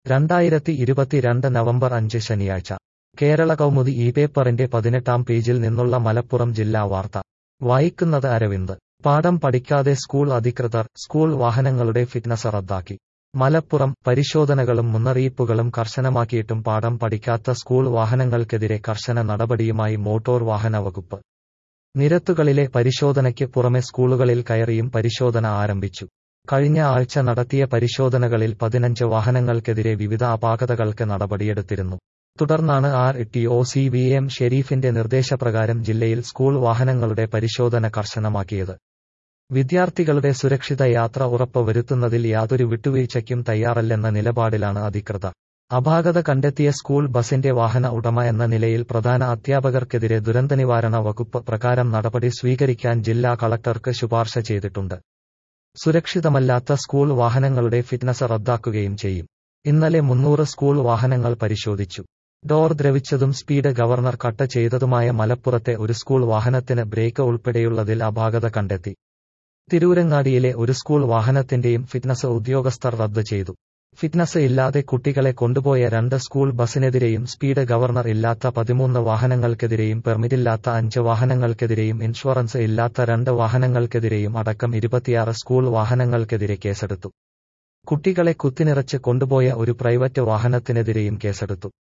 രണ്ടായിരത്തി ഇരുപത്തിരണ്ട് നവംബർ അഞ്ച് ശനിയാഴ്ച കേരള കൗമുദി ഈ പേപ്പറിന്റെ പതിനെട്ടാം പേജിൽ നിന്നുള്ള മലപ്പുറം ജില്ലാ വാർത്ത വായിക്കുന്നത് അരവിന്ദ് പാഠം പഠിക്കാതെ സ്കൂൾ അധികൃതർ സ്കൂൾ വാഹനങ്ങളുടെ ഫിറ്റ്നസ് റദ്ദാക്കി മലപ്പുറം പരിശോധനകളും മുന്നറിയിപ്പുകളും കർശനമാക്കിയിട്ടും പാഠം പഠിക്കാത്ത സ്കൂൾ വാഹനങ്ങൾക്കെതിരെ കർശന നടപടിയുമായി മോട്ടോർ വാഹന വകുപ്പ് നിരത്തുകളിലെ പരിശോധനയ്ക്ക് പുറമെ സ്കൂളുകളിൽ കയറിയും പരിശോധന ആരംഭിച്ചു കഴിഞ്ഞ ആഴ്ച നടത്തിയ പരിശോധനകളിൽ പതിനഞ്ച് വാഹനങ്ങൾക്കെതിരെ വിവിധ അപാകതകൾക്ക് നടപടിയെടുത്തിരുന്നു തുടർന്നാണ് R T O C V M ഷെരീഫിന്റെ നിർദ്ദേശപ്രകാരം ജില്ലയിൽ സ്കൂൾ വാഹനങ്ങളുടെ പരിശോധന കർശനമാക്കിയത് വിദ്യാർത്ഥികളുടെ സുരക്ഷിത യാത്ര ഉറപ്പുവരുത്തുന്നതിൽ യാതൊരു വിട്ടുവീഴ്ചയ്ക്കും തയ്യാറല്ലെന്ന നിലപാടിലാണ് അധികൃതർ അപാകത കണ്ടെത്തിയ സ്കൂൾ ബസിന്റെ വാഹന ഉടമ എന്ന നിലയിൽ പ്രധാന അധ്യാപകർക്കെതിരെ ദുരന്തനിവാരണ വകുപ്പ് പ്രകാരം നടപടി സ്വീകരിക്കാൻ ജില്ലാ കളക്ടർക്ക് ശുപാർശ ചെയ്തിട്ടുണ്ട് സുരക്ഷിതമല്ലാത്ത സ്കൂൾ വാഹനങ്ങളുടെ ഫിറ്റ്നസ് റദ്ദാക്കുകയും ചെയ്യും ഇന്നലെ മുന്നൂറ് സ്കൂൾ വാഹനങ്ങൾ പരിശോധിച്ചു ഡോർ ദ്രവിച്ചതും സ്പീഡ് ഗവർണർ കട്ട് ചെയ്തതുമായ മലപ്പുറത്തെ ഒരു സ്കൂൾ വാഹനത്തിന് ബ്രേക്ക് ഉൾപ്പെടെയുള്ളതിൽ അപാകത കണ്ടെത്തി തിരൂരങ്ങാടിയിലെ ഒരു സ്കൂൾ വാഹനത്തിന്റെയും ഫിറ്റ്നസ് ഉദ്യോഗസ്ഥർ റദ്ദ് ചെയ്തു ഫിറ്റ്നസ് ഇല്ലാതെ കുട്ടികളെ കൊണ്ടുപോയ രണ്ട് സ്കൂൾ ബസിനെതിരെയും സ്പീഡ് ഗവർണർ ഇല്ലാത്ത പതിമൂന്ന് വാഹനങ്ങൾക്കെതിരെയും പെർമിറ്റില്ലാത്ത അഞ്ച് വാഹനങ്ങൾക്കെതിരെയും ഇൻഷുറൻസ് ഇല്ലാത്ത രണ്ട് വാഹനങ്ങൾക്കെതിരെയും അടക്കം ഇരുപത്തിയാറ് സ്കൂൾ വാഹനങ്ങൾക്കെതിരെ കേസെടുത്തു കുട്ടികളെ കുത്തിനിറച്ച് കൊണ്ടുപോയ ഒരു പ്രൈവറ്റ് വാഹനത്തിനെതിരെയും കേസെടുത്തു